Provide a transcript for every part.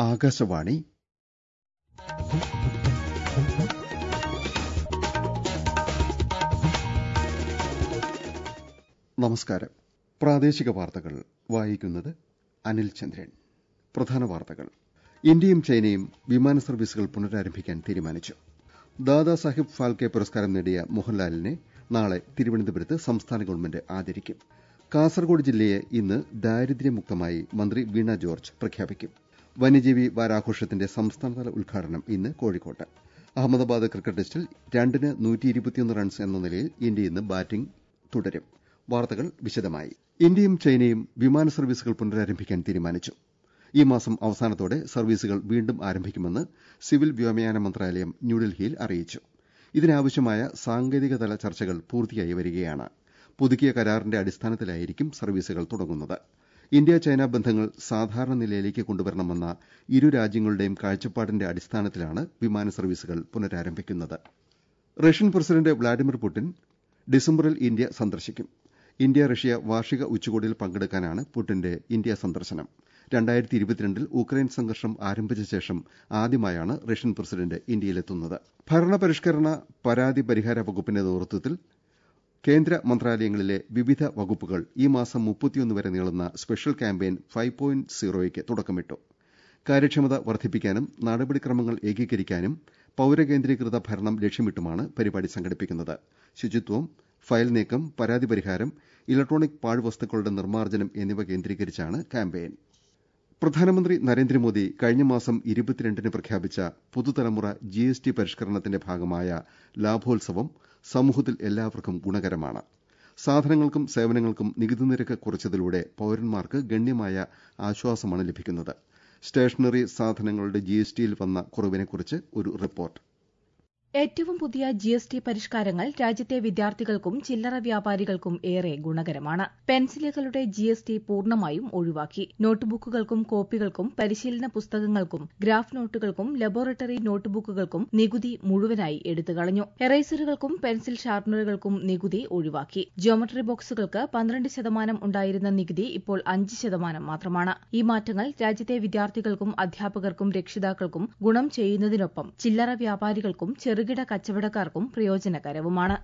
ആകാശവാണി നമസ്കാരം പ്രാദേശിക വാർത്തകൾ വായിക്കുന്നത് അനിൽ ചന്ദ്രൻ പ്രധാന വാർത്തകൾ ഇന്ത്യയും ചൈനയും വിമാന സർവീസുകൾ പുനരാരംഭിക്കാൻ തീരുമാനിച്ചു ദാദാ സാഹിബ് ഫാൽക്കെ പുരസ്കാരം നേടിയ മോഹൻലാലിനെ നാളെ തിരുവനന്തപുരത്ത് സംസ്ഥാന ഗവൺമെന്റ് ആദരിക്കും കാസർകോട് ജില്ലയെ ഇന്ന് ദാരിദ്ര്യമുക്തമായി മന്ത്രി വീണ ജോർജ് പ്രഖ്യാപിക്കും വന്യജീവി വാരാഘോഷത്തിന്റെ സംസ്ഥാനതല ഉദ്ഘാടനം ഇന്ന് കോഴിക്കോട്ട് അഹമ്മദാബാദ് ക്രിക്കറ്റ് ടെസ്റ്റിൽ രണ്ടിന് റൺസ് എന്ന നിലയിൽ ഇന്ത്യ ഇന്ന് ബാറ്റിംഗ് തുടരും വാർത്തകൾ വിശദമായി ഇന്ത്യയും ചൈനയും വിമാന സർവീസുകൾ പുനരാരംഭിക്കാൻ തീരുമാനിച്ചു ഈ മാസം അവസാനത്തോടെ സർവീസുകൾ വീണ്ടും ആരംഭിക്കുമെന്ന് സിവിൽ വ്യോമയാന മന്ത്രാലയം ന്യൂഡൽഹിയിൽ അറിയിച്ചു ഇതിനാവശ്യമായ സാങ്കേതികതല ചർച്ചകൾ പൂർത്തിയായി വരികയാണ് പുതുക്കിയ കരാറിന്റെ അടിസ്ഥാനത്തിലായിരിക്കും സർവീസുകൾ തുടങ്ങുന്നത് ഇന്ത്യ ചൈന ബന്ധങ്ങൾ സാധാരണ നിലയിലേക്ക് കൊണ്ടുവരണമെന്ന ഇരു രാജ്യങ്ങളുടെയും കാഴ്ചപ്പാടിന്റെ അടിസ്ഥാനത്തിലാണ് വിമാന സർവീസുകൾ പുനരാരംഭിക്കുന്നത് റഷ്യൻ പ്രസിഡന്റ് വ്ളാഡിമിർ പുടിൻ ഡിസംബറിൽ ഇന്ത്യ സന്ദർശിക്കും ഇന്ത്യ റഷ്യ വാർഷിക ഉച്ചകോടിയിൽ പങ്കെടുക്കാനാണ് പുടിന്റെ ഇന്ത്യ സന്ദർശനം രണ്ടായിരത്തി ഇരുപത്തിരണ്ടിൽ ഉക്രൈൻ സംഘർഷം ആരംഭിച്ച ശേഷം ആദ്യമായാണ് റഷ്യൻ പ്രസിഡന്റ് ഇന്ത്യയിലെത്തുന്നത് ഭരണപരിഷ്കരണ പരാതി പരിഹാര വകുപ്പിന്റെ നേതൃത്വത്തിൽ കേന്ദ്ര മന്ത്രാലയങ്ങളിലെ വിവിധ വകുപ്പുകൾ ഈ മാസം മുപ്പത്തിയൊന്ന് വരെ നീളുന്ന സ്പെഷ്യൽ ക്യാമ്പയിൻ ഫൈവ് പോയിന്റ് സീറോയ്ക്ക് തുടക്കമിട്ടു കാര്യക്ഷമത വർദ്ധിപ്പിക്കാനും നടപടിക്രമങ്ങൾ ഏകീകരിക്കാനും പൌരകേന്ദ്രീകൃത ഭരണം ലക്ഷ്യമിട്ടുമാണ് പരിപാടി സംഘടിപ്പിക്കുന്നത് ശുചിത്വം ഫയൽ നീക്കം പരാതി പരിഹാരം ഇലക്ട്രോണിക് പാഴ്വസ്തുക്കളുടെ നിർമ്മാർജ്ജനം എന്നിവ കേന്ദ്രീകരിച്ചാണ് ക്യാമ്പയിൻ പ്രധാനമന്ത്രി നരേന്ദ്രമോദി കഴിഞ്ഞ മാസം ഇരുപത്തിരണ്ടിന് പ്രഖ്യാപിച്ച പുതുതലമുറ ജിഎസ്ടി പരിഷ്കരണത്തിന്റെ ഭാഗമായ ലാഭോത്സവം സമൂഹത്തിൽ എല്ലാവർക്കും ഗുണകരമാണ് സാധനങ്ങൾക്കും സേവനങ്ങൾക്കും നികുതി നിരക്ക് കുറച്ചതിലൂടെ പൌരന്മാർക്ക് ഗണ്യമായ ആശ്വാസമാണ് ലഭിക്കുന്നത് സ്റ്റേഷനറി സാധനങ്ങളുടെ ജിഎസ്ടിയിൽ വന്ന കുറവിനെക്കുറിച്ച് ഒരു റിപ്പോർട്ട് ഏറ്റവും പുതിയ ജി എസ് ടി പരിഷ്കാരങ്ങൾ രാജ്യത്തെ വിദ്യാർത്ഥികൾക്കും ചില്ലറ വ്യാപാരികൾക്കും ഏറെ ഗുണകരമാണ് പെൻസിലുകളുടെ ജി എസ് ടി പൂർണ്ണമായും ഒഴിവാക്കി നോട്ട്ബുക്കുകൾക്കും കോപ്പികൾക്കും പരിശീലന പുസ്തകങ്ങൾക്കും ഗ്രാഫ് നോട്ടുകൾക്കും ലബോറട്ടറി നോട്ട്ബുക്കുകൾക്കും നികുതി മുഴുവനായി എടുത്തുകളഞ്ഞു എറേസറുകൾക്കും പെൻസിൽ ഷാർപ്പനറുകൾക്കും നികുതി ഒഴിവാക്കി ജിയോമെട്രി ബോക്സുകൾക്ക് പന്ത്രണ്ട് ശതമാനം ഉണ്ടായിരുന്ന നികുതി ഇപ്പോൾ അഞ്ച് ശതമാനം മാത്രമാണ് ഈ മാറ്റങ്ങൾ രാജ്യത്തെ വിദ്യാർത്ഥികൾക്കും അധ്യാപകർക്കും രക്ഷിതാക്കൾക്കും ഗുണം ചെയ്യുന്നതിനൊപ്പം ചില്ലറ വ്യാപാരികൾക്കും ചെറു ചെറുകിട കച്ചവടക്കാർക്കും പ്രയോജനകരവുമാണ്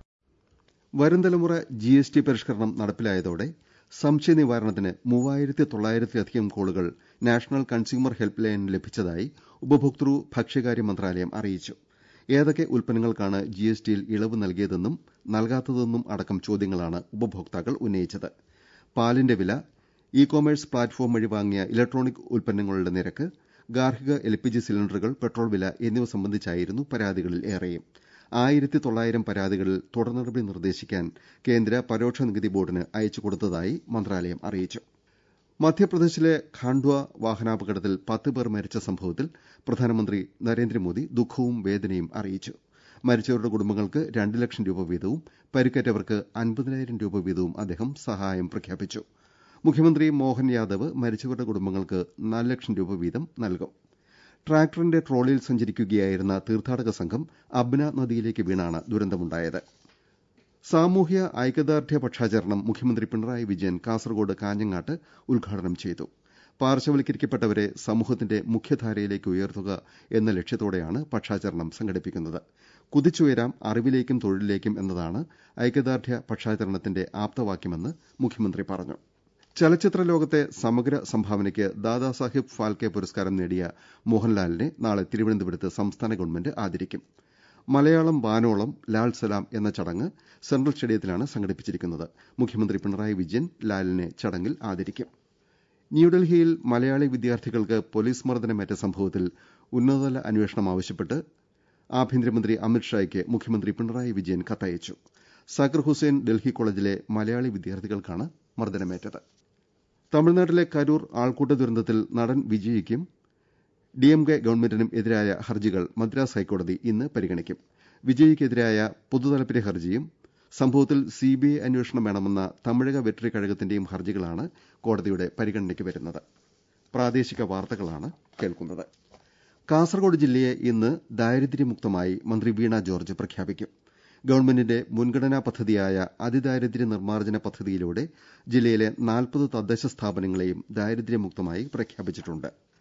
വരും തലമുറ ജി എസ് ടി പരിഷ്കരണം നടപ്പിലായതോടെ സംശയ നിവാരണത്തിന് മൂവായിരത്തി തൊള്ളായിരത്തിലധികം കോളുകൾ നാഷണൽ കൺസ്യൂമർ ഹെൽപ്പ് ലൈനിന് ലഭിച്ചതായി ഉപഭോക്തൃ ഭക്ഷ്യകാര്യ മന്ത്രാലയം അറിയിച്ചു ഏതൊക്കെ ഉൽപ്പന്നങ്ങൾക്കാണ് ജി എസ് ടിയിൽ ഇളവ് നൽകിയതെന്നും നൽകാത്തതെന്നും അടക്കം ചോദ്യങ്ങളാണ് ഉപഭോക്താക്കൾ ഉന്നയിച്ചത് പാലിന്റെ വില ഇ കൊമേഴ്സ് പ്ലാറ്റ്ഫോം വഴി വാങ്ങിയ ഇലക്ട്രോണിക് ഉൽപ്പന്നങ്ങളുടെ നിരക്ക് ഗാർഹിക എൽ പി ജി സിലിണ്ടറുകൾ പെട്രോൾ വില എന്നിവ സംബന്ധിച്ചായിരുന്നു പരാതികളിൽ ഏറെയും ആയിരത്തി തൊള്ളായിരം പരാതികളിൽ തുടർ നടപടി നിർദ്ദേശിക്കാൻ കേന്ദ്ര പരോക്ഷ നികുതി ബോർഡിന് അയച്ചു കൊടുത്തതായി മന്ത്രാലയം അറിയിച്ചു മധ്യപ്രദേശിലെ ഖാണ്ഡ്വ വാഹനാപകടത്തിൽ പത്ത് പേർ മരിച്ച സംഭവത്തിൽ പ്രധാനമന്ത്രി നരേന്ദ്രമോദി ദുഃഖവും വേദനയും അറിയിച്ചു മരിച്ചവരുടെ കുടുംബങ്ങൾക്ക് രണ്ട് ലക്ഷം രൂപ വീതവും പരിക്കേറ്റവർക്ക് അൻപതിനായിരം രൂപ വീതവും അദ്ദേഹം സഹായം പ്രഖ്യാപിച്ചു മുഖ്യമന്ത്രി മോഹൻ യാദവ് മരിച്ചവരുടെ കുടുംബങ്ങൾക്ക് നാല് ലക്ഷം രൂപ വീതം നൽകും ട്രാക്ടറിന്റെ ട്രോളിയിൽ സഞ്ചരിക്കുകയായിരുന്ന തീർത്ഥാടക സംഘം അബ്ന നദിയിലേക്ക് വീണാണ് ദുരന്തമുണ്ടായത് സാമൂഹ്യ ഐക്യദാർഢ്യ പക്ഷാചരണം മുഖ്യമന്ത്രി പിണറായി വിജയൻ കാസർകോട് കാഞ്ഞങ്ങാട്ട് ഉദ്ഘാടനം ചെയ്തു പാർശ്വവൽക്കരിക്കപ്പെട്ടവരെ സമൂഹത്തിന്റെ മുഖ്യധാരയിലേക്ക് ഉയർത്തുക എന്ന ലക്ഷ്യത്തോടെയാണ് പക്ഷാചരണം സംഘടിപ്പിക്കുന്നത് കുതിച്ചുയരാം അറിവിലേക്കും തൊഴിലിലേക്കും എന്നതാണ് ഐക്യദാർഢ്യ പക്ഷാചരണത്തിന്റെ ആപ്തവാക്യമെന്ന് മുഖ്യമന്ത്രി പറഞ്ഞു ചലച്ചിത്ര ലോകത്തെ സമഗ്ര സംഭാവനയ്ക്ക് ദാദാസാഹിബ് ഫാൽക്കെ പുരസ്കാരം നേടിയ മോഹൻലാലിനെ നാളെ തിരുവനന്തപുരത്ത് സംസ്ഥാന ഗവൺമെന്റ് ആദരിക്കും മലയാളം വാനോളം ലാൽ സലാം എന്ന ചടങ്ങ് സെൻട്രൽ സ്റ്റേഡിയത്തിലാണ് സംഘടിപ്പിച്ചിരിക്കുന്നത് മുഖ്യമന്ത്രി പിണറായി വിജയൻ ലാലിനെ ചടങ്ങിൽ ആദരിക്കും ന്യൂഡൽഹിയിൽ മലയാളി വിദ്യാർത്ഥികൾക്ക് പോലീസ് മർദ്ദനമേറ്റ സംഭവത്തിൽ ഉന്നതതല അന്വേഷണം ആവശ്യപ്പെട്ട് ആഭ്യന്തരമന്ത്രി അമിത്ഷായ്ക്ക് മുഖ്യമന്ത്രി പിണറായി വിജയൻ കത്തയച്ചു സക്കർ ഹുസൈൻ ഡൽഹി കോളേജിലെ മലയാളി വിദ്യാർത്ഥികൾക്കാണ് മർദ്ദനമേറ്റത് തമിഴ്നാട്ടിലെ കരൂർ ആൾക്കൂട്ട ദുരന്തത്തിൽ നടൻ വിജയിക്കും ഡിഎംകെ ഗവൺമെന്റിനും എതിരായ ഹർജികൾ മദ്രാസ് ഹൈക്കോടതി ഇന്ന് പരിഗണിക്കും വിജയിക്കെതിരായ പൊതുതാൽപര്യ ഹർജിയും സംഭവത്തിൽ സിബിഐ അന്വേഷണം വേണമെന്ന തമിഴക വെട്രി കഴകത്തിന്റെയും ഹർജികളാണ് കോടതിയുടെ പരിഗണനയ്ക്ക് വരുന്നത് പ്രാദേശിക വാർത്തകളാണ് കേൾക്കുന്നത് കാസർകോട് ജില്ലയെ ഇന്ന് ദാരിദ്ര്യമുക്തമായി മന്ത്രി വീണ ജോർജ് പ്രഖ്യാപിക്കും ഗവൺമെന്റിന്റെ മുൻഗണനാ പദ്ധതിയായ അതിദാരിദ്ര്യ നിർമ്മാർജ്ജന പദ്ധതിയിലൂടെ ജില്ലയിലെ നാൽപ്പത് തദ്ദേശ സ്ഥാപനങ്ങളെയും ദാരിദ്ര്യമുക്തമായി പ്രഖ്യാപിച്ചിട്ടുണ്ട്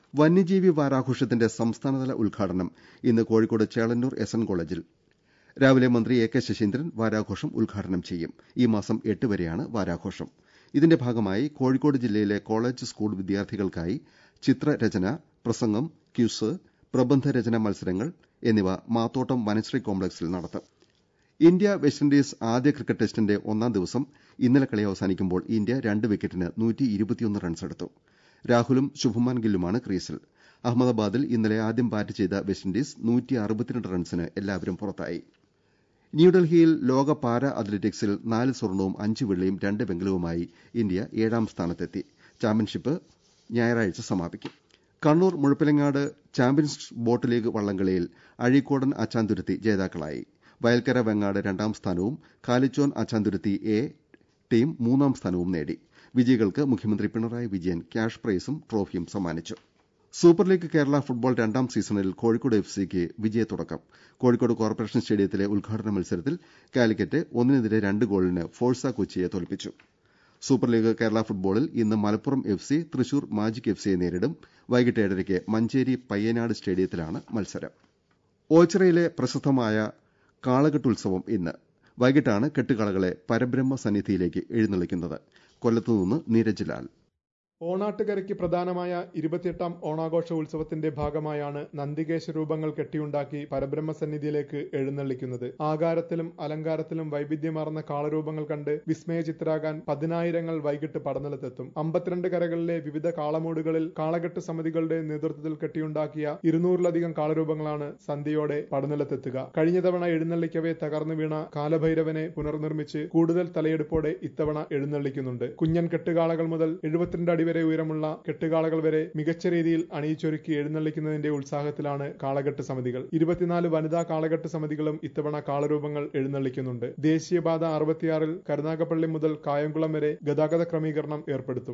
വന്യജീവി വാരാഘോഷത്തിന്റെ സംസ്ഥാനതല ഉദ്ഘാടനം ഇന്ന് കോഴിക്കോട് ചേളന്നൂർ എസ് എൻ കോളേജിൽ രാവിലെ മന്ത്രി എ കെ ശശീന്ദ്രൻ വാരാഘോഷം ഉദ്ഘാടനം ചെയ്യും ഈ മാസം എട്ട് വരെയാണ് വാരാഘോഷം ഇതിന്റെ ഭാഗമായി കോഴിക്കോട് ജില്ലയിലെ കോളേജ് സ്കൂൾ വിദ്യാർത്ഥികൾക്കായി ചിത്രരചന പ്രസംഗം ക്യൂസ് പ്രബന്ധരചന മത്സരങ്ങൾ എന്നിവ മാത്തോട്ടം വനശ്രീ കോംപ്ലക്സിൽ നടത്തും ഇന്ത്യ വെസ്റ്റ് ഇൻഡീസ് ആദ്യ ക്രിക്കറ്റ് ടെസ്റ്റിന്റെ ഒന്നാം ദിവസം ഇന്നലെ കളി അവസാനിക്കുമ്പോൾ ഇന്ത്യ രണ്ട് വിക്കറ്റിന് റൺസെടുത്തു രാഹുലും ശുഭ്മാൻ ഗില്ലുമാണ് ക്രീസിൽ അഹമ്മദാബാദിൽ ഇന്നലെ ആദ്യം ബാറ്റ് ചെയ്ത വെസ്റ്റ് ഇൻഡീസ് റൺസിന് എല്ലാവരും പുറത്തായി ന്യൂഡൽഹിയിൽ ലോക പാരാ അത്ലറ്റിക്സിൽ നാല് സ്വർണവും അഞ്ച് വെള്ളിയും രണ്ട് വെങ്കലവുമായി ഇന്ത്യ ഏഴാം സ്ഥാനത്തെത്തി ചാമ്പ്യൻഷിപ്പ് ഞായറാഴ്ച സമാപിക്കും Kannur Muzhappilangad champions boat league വള്ളംകളിയിൽ അഴീക്കോടൻ അച്ചാന്തുരുത്തി ജേതാക്കളായി വയൽക്കര വെങ്ങാട് രണ്ടാം സ്ഥാനവും കാലിച്ചോൻ അച്ചാന്തുരുത്തി എ ടീം മൂന്നാം സ്ഥാനവും നേടി വിജയികൾക്ക് മുഖ്യമന്ത്രി പിണറായി വിജയൻ ക്യാഷ് പ്രൈസും ട്രോഫിയും സമ്മാനിച്ചു സൂപ്പർ ലീഗ് കേരള ഫുട്ബോൾ രണ്ടാം സീസണിൽ കോഴിക്കോട് എഫ് സിക്ക് വിജയത്തുടക്കം കോഴിക്കോട് കോർപ്പറേഷൻ സ്റ്റേഡിയത്തിലെ ഉദ്ഘാടന മത്സരത്തിൽ കാലിക്കറ്റ് ഒന്നിനെതിരെ രണ്ട് ഗോളിന് ഫോഴ്സ കൊച്ചിയെ തോൽപ്പിച്ചു സൂപ്പർ ലീഗ് കേരള ഫുട്ബോളിൽ ഇന്ന് Malappuram F C Thrissur magic F സിയെ നേരിടും വൈകിട്ട് ഏഴരയ്ക്ക് മഞ്ചേരി പയ്യനാട് സ്റ്റേഡിയത്തിലാണ് മത്സരം ഓച്ചിറയിലെ പ്രസിദ്ധമായ കാളകെട്ടുത്സവം ഇന്ന് വൈകിട്ടാണ് കെട്ടുകാളകളെ പരബ്രഹ്മ സന്നിധിയിലേക്ക് എഴുന്നള്ളിക്കുന്നത് കൊല്ലത്തുനിന്ന് നീരജ് ലാൽ ഓണാട്ടുകരയ്ക്ക് പ്രധാനമായ ഇരുപത്തിയെട്ടാം ഓണാഘോഷ ഉത്സവത്തിന്റെ ഭാഗമായാണ് നന്ദികേശ രൂപങ്ങൾ കെട്ടിയുണ്ടാക്കി പരബ്രഹ്മസന്നിധിയിലേക്ക് എഴുന്നള്ളിക്കുന്നത് ആകാരത്തിലും അലങ്കാരത്തിലും വൈവിധ്യമാർന്ന കാളരൂപങ്ങൾ കണ്ട് വിസ്മയചിത്തരാകാൻ പതിനായിരങ്ങൾ വൈകിട്ട് പടനിലത്തെത്തും അമ്പത്തിരണ്ട് കരകളിലെ വിവിധ കാളമൂടുകളിൽ കാളകെട്ട് സമിതികളുടെ നേതൃത്വത്തിൽ കെട്ടിയുണ്ടാക്കിയ ഇരുന്നൂറിലധികം കാളരൂപങ്ങളാണ് സന്ധ്യയോടെ പടനിലത്തെത്തുക കഴിഞ്ഞ തവണ എഴുന്നള്ളിക്കവേ തകർന്നു വീണ കാലഭൈരവനെ പുനർനിർമ്മിച്ച് കൂടുതൽ തലയെടുപ്പോടെ ഇത്തവണ എഴുന്നള്ളിക്കുന്നുണ്ട് കുഞ്ഞൻ കെട്ടുകാളകൾ മുതൽ എഴുപത്തിരണ്ട് അടി വരെ ഉയരമുള്ള കെട്ടുകാളകൾ വരെ മികച്ച രീതിയിൽ അണിയിച്ചൊരുക്കി എഴുന്നള്ളിക്കുന്നതിന്റെ ഉത്സാഹത്തിലാണ് കാളകെട്ട് സമിതികൾ ഇരുപത്തിനാല് വനിതാ കാളകെട്ട് സമിതികളും ഇത്തവണ കാളരൂപങ്ങൾ എഴുന്നള്ളിക്കുന്നുണ്ട് ദേശീയപാത അറുപത്തിയാറിൽ കരുനാഗപ്പള്ളി മുതൽ കായംകുളം വരെ ഗതാഗത ക്രമീകരണം ഏർപ്പെടുത്തും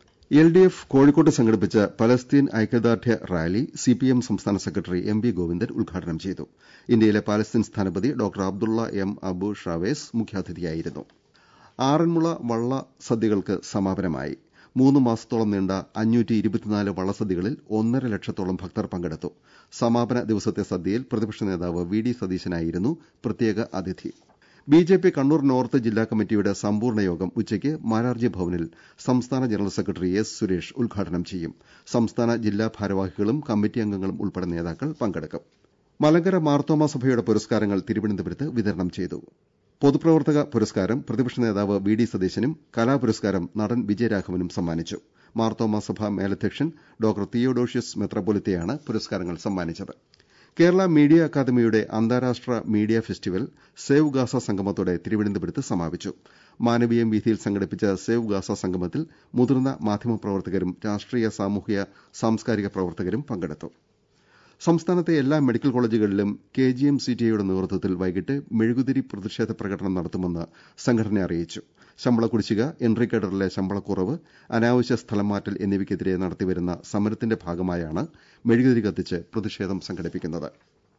എൽ ഡി എഫ് കോഴിക്കോട്ട് സംഘടിപ്പിച്ച പലസ്തീൻ ഐക്യദാർഢ്യ റാലി സിപിഎം സംസ്ഥാന സെക്രട്ടറി എം വി ഗോവിന്ദൻ ഉദ്ഘാടനം ചെയ്തു ഇന്ത്യയിലെ പാലസ്തീൻ സ്ഥാനപതി doctor Abdullah M Abu Shawesh മുഖ്യാതിഥിയായിരുന്നു ആറന്മുള വള്ള സദ്യകൾക്ക് സമാപനമായി മൂന്ന് മാസത്തോളം നീണ്ട അഞ്ഞൂറ്റി ഇരുപത്തിനാല് വള്ളസദ്യകളിൽ ഒന്നര ലക്ഷത്തോളം ഭക്തർ പങ്കെടുത്തു സമാപന ദിവസത്തെ സദ്യയിൽ പ്രതിപക്ഷ നേതാവ് വി ഡി സതീശനായിരുന്നു പ്രത്യേക അതിഥി B J P Kannur north ജില്ലാ കമ്മിറ്റിയുടെ സമ്പൂർണ്ണ യോഗം ഉച്ചയ്ക്ക് മാരാർജി ഭവനിൽ സംസ്ഥാന ജനറൽ സെക്രട്ടറി എസ് സുരേഷ് ഉദ്ഘാടനം ചെയ്യും സംസ്ഥാന ജില്ലാ ഭാരവാഹികളും കമ്മിറ്റി അംഗങ്ങളും ഉൾപ്പെടെ നേതാക്കൾ പങ്കെടുക്കും മലങ്കര മാർത്തോമ സഭയുടെ പുരസ്കാരങ്ങൾ തിരുവനന്തപുരത്ത് വിതരണം ചെയ്തു പൊതുപ്രവർത്തക പുരസ്കാരം പ്രതിപക്ഷ നേതാവ് വി ഡി സതീശനും കലാപുരസ്കാരം നടൻ വിജയരാഘവനും സമ്മാനിച്ചു മാർത്തോമ സഭ മേലധ്യക്ഷൻ ഡോക്ടർ തിയോഡോഷ്യസ് മെത്രപൊലിത്തയാണ് പുരസ്കാരങ്ങൾ സമ്മാനിച്ചത് കേരള മീഡിയ അക്കാദമിയുടെ അന്താരാഷ്ട്ര മീഡിയ ഫെസ്റ്റിവൽ സേവ് ഗാസ സംഗമത്തോടെ തിരുവനന്തപുരത്ത് സമാപിച്ചു മാനവീയം വീഥിയിൽ സംഘടിപ്പിച്ച സേവ് ഗാസ സംഗമത്തിൽ മുതിർന്ന മാധ്യമപ്രവർത്തകരും രാഷ്ട്രീയ സാമൂഹ്യ സാംസ്കാരിക പ്രവർത്തകരും പങ്കെടുത്തു സംസ്ഥാനത്തെ എല്ലാ മെഡിക്കൽ കോളേജുകളിലും K G M C T ഐയുടെ നേതൃത്വത്തിൽ വൈകിട്ട് മെഴുകുതിരി പ്രതിഷേധ പ്രകടനം നടത്തുമെന്ന് സംഘടന അറിയിച്ചു ശമ്പള കുടിശ്ശിക എൻട്രി കേഡറിലെ ശമ്പളക്കുറവ് അനാവശ്യ സ്ഥലം മാറ്റൽ എന്നിവയ്ക്കെതിരെ നടത്തിവരുന്ന സമരത്തിന്റെ ഭാഗമായാണ് മെഴുകുതിരി കത്തിച്ച് പ്രതിഷേധം സംഘടിപ്പിക്കുന്നത്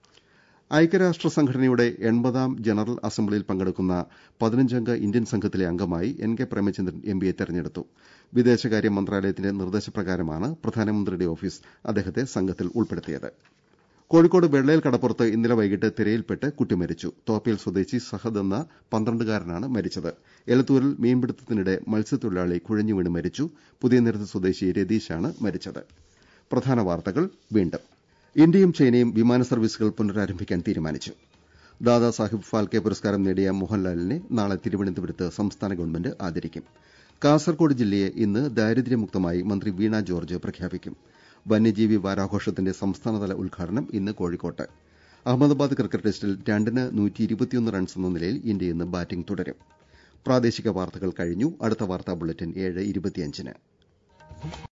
ഐക്യരാഷ്ട്ര സംഘടനയുടെ എൺപതാം ജനറൽ അസംബ്ലിയിൽ പങ്കെടുക്കുന്ന പതിനഞ്ചംഗ ഇന്ത്യൻ സംഘത്തിലെ അംഗമായി എൻ കെ പ്രേമചന്ദ്രൻ എം പിയെ തെരഞ്ഞെടുത്തു വിദേശകാര്യ മന്ത്രാലയത്തിന്റെ നിർദ്ദേശപ്രകാരമാണ് പ്രധാനമന്ത്രിയുടെ ഓഫീസ് അദ്ദേഹത്തെ സംഘത്തിൽ ഉൾപ്പെടുത്തിയത് കോഴിക്കോട് വെള്ളയിൽ കടപ്പുറത്ത് ഇന്നലെ വൈകിട്ട് തിരയിൽപ്പെട്ട് കുട്ടി മരിച്ചു തോപ്പയിൽ സ്വദേശി സഹദ് എന്ന പന്ത്രണ്ടുകാരനാണ് മരിച്ചത് എലത്തൂരിൽ മീൻപിടുത്തത്തിനിടെ മത്സ്യത്തൊഴിലാളി കുഴഞ്ഞു വീണ് മരിച്ചു പുതിയ നിരത്ത് സ്വദേശി രതീഷാണ് മരിച്ചത് പ്രധാന വാർത്തകൾ വീണ്ടും ഇന്ത്യയും ചൈനയും വിമാന സർവീസുകൾ പുനരാരംഭിക്കാൻ തീരുമാനിച്ചു ദാദാ സാഹിബ് ഫാൽക്കെ പുരസ്കാരം നേടിയ മോഹൻലാലിനെ നാളെ തിരുവനന്തപുരത്ത് സംസ്ഥാന ഗവൺമെന്റ് ആദരിക്കും കാസർകോട് ജില്ലയെ ഇന്ന് ദാരിദ്ര്യമുക്തമായി മന്ത്രി വീണ ജോർജ് പ്രഖ്യാപിക്കും വന്യജീവി വാരാഘോഷത്തിന്റെ സംസ്ഥാനതല ഉദ്ഘാടനം ഇന്ന് കോഴിക്കോട്ട് അഹമ്മദാബാദ് ക്രിക്കറ്റ് ടെസ്റ്റിൽ രണ്ടിന് റൺസ് എന്ന നിലയിൽ ഇന്ത്യ ഇന്ന് ബാറ്റിംഗ് തുടരും പ്രാദേശിക വാർത്തകൾ കഴിഞ്ഞു അടുത്ത വാർത്താ ബുള്ളറ്റിൻ ഏഴ് ഇരുപത്തിയഞ്ചിന്